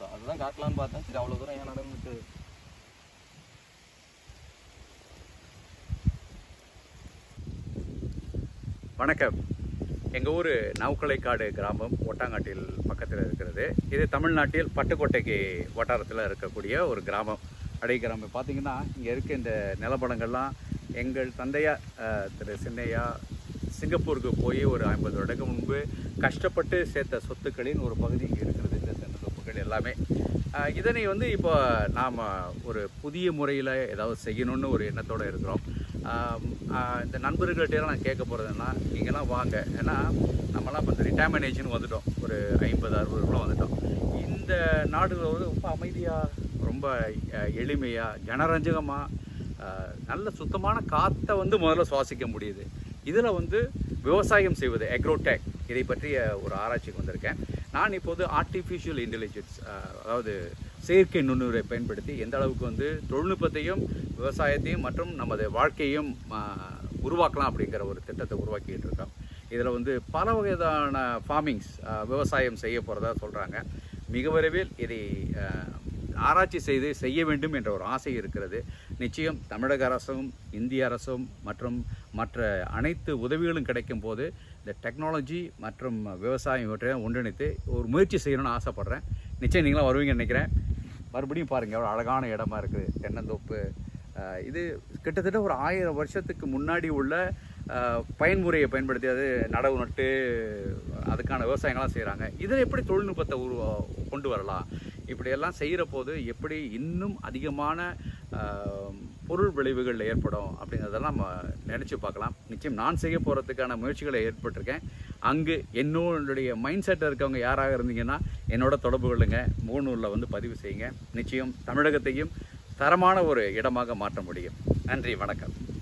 so அதுதான் காட்டலான்னு பார்த்தேன் சரி அவ்வளோ தூரம் ஏன் நடந்துட்டு வணக்கம் எங்கள் ஊர் நவுக்கலைக்காடு கிராமம் ஒட்டாங்காட்டில் பக்கத்தில் இருக்கிறது இது தமிழ்நாட்டில் பட்டுக்கோட்டைக்கு வட்டாரத்தில் இருக்கக்கூடிய ஒரு கிராமம் அடை கிராமம் பார்த்தீங்கன்னா இங்கே இருக்க இந்த நிலப்படங்கள்லாம் எங்கள் தந்தையா அஹ், திரு சின்னையா சிங்கப்பூருக்கு போய் ஒரு ஐம்பது வருடத்துக்கு முன்பு கஷ்டப்பட்டு சேர்த்த சொத்துக்களின் ஒரு பகுதி இங்கே இருக்கிறது இந்த தென்னந்தோப்புகள் எல்லாமே அஹ், இதனை வந்து இப்போ நாம் ஒரு புதிய முறையில் ஏதாவது செய்யணும்னு ஒரு எண்ணத்தோடு இருக்கிறோம் ஆம், ஆஹ், இந்த நண்பர்கள்ட்ட நான் கேட்க போகிறதுன்னா நீங்களாம் வாங்க ஏன்னா நம்மலாம் இப்போ இந்த ரிட்டையர்மெண்ட் ஏஜ்னு வந்துட்டோம் ஒரு ஐம்பது அறுபதுக்குள்ள வந்துட்டோம் இந்த நாடுகள் வந்து ரொம்ப அமைதியாக ரொம்ப எளிமையாக ஜனரஞ்சகமாக நல்ல சுத்தமான காற்றை வந்து முதல்ல சுவாசிக்க முடியுது இதில் வந்து விவசாயம் செய்வது அக்ரோடெக் இதை பற்றிய ஒரு ஆராய்ச்சிக்கு வந்திருக்கேன் நான் இப்போது ஆர்டிஃபிஷியல் இன்டெலிஜென்ஸ் அதாவது செயற்கை நுண்ணுரை பயன்படுத்தி எந்த அளவுக்கு வந்து தொழில்நுட்பத்தையும் விவசாயத்தையும் மற்றும் நமது வாழ்க்கையும் ஆ, உருவாக்கலாம் அப்படிங்கிற ஒரு திட்டத்தை உருவாக்கிட்டு இருக்கோம் இதில் வந்து பல வகையான ஃபார்மிங்ஸ் விவசாயம் செய்ய போகிறதா சொல்கிறாங்க மிக விரைவில் இதை ஆ, ஆராய்ச்சி செய்து செய்ய வேண்டும் என்ற ஒரு ஆசை இருக்கிறது நிச்சயம் தமிழக அரசும் இந்திய அரசும் மற்றும் மற்ற அனைத்து உதவிகளும் கிடைக்கும் போது இந்த டெக்னாலஜி மற்றும் விவசாயம் இவற்றை ஒன்றிணைத்து ஒரு முயற்சி செய்யணும்னு ஆசைப்பட்றேன் நிச்சயம் நீங்களும் வருவீங்கன்னு நினைக்கிறேன் மறுபடியும் பாருங்கள் எவ்வளோ அழகான இடமா இருக்குது தென்னந்தோப்பு அஹ், இது கிட்டத்தட்ட ஒரு ஆயிரம் வருஷத்துக்கு முன்னாடி உள்ள அஹ், பயன்முறையை பயன்படுத்தி அது நடவு நட்டு அதுக்கான விவசாயங்கள்லாம் செய்கிறாங்க இதில் எப்படி தொழில்நுட்பத்தை உருவா கொண்டு வரலாம் இப்படியெல்லாம் செய்கிற போது எப்படி இன்னும் அதிகமான அஹ், பொருள் விளைவுகள் ஏற்படும் அப்படிங்கிறதெல்லாம் நம்ம நினச்சி பார்க்கலாம் நிச்சயம் நான் செய்ய போகிறதுக்கான முயற்சிகளை ஏற்பட்டிருக்கேன் அங்கு என்னுடைய மைண்ட் செட்டில் இருக்கவங்க யாராக இருந்தீங்கன்னா என்னோட தொடர்பு கொள்ளுங்க முகநூலில் வந்து பதிவு செய்யுங்க நிச்சயம் தமிழகத்தையும் தரமான ஒரு இடமாக மாற்ற முடியும் நன்றி வணக்கம்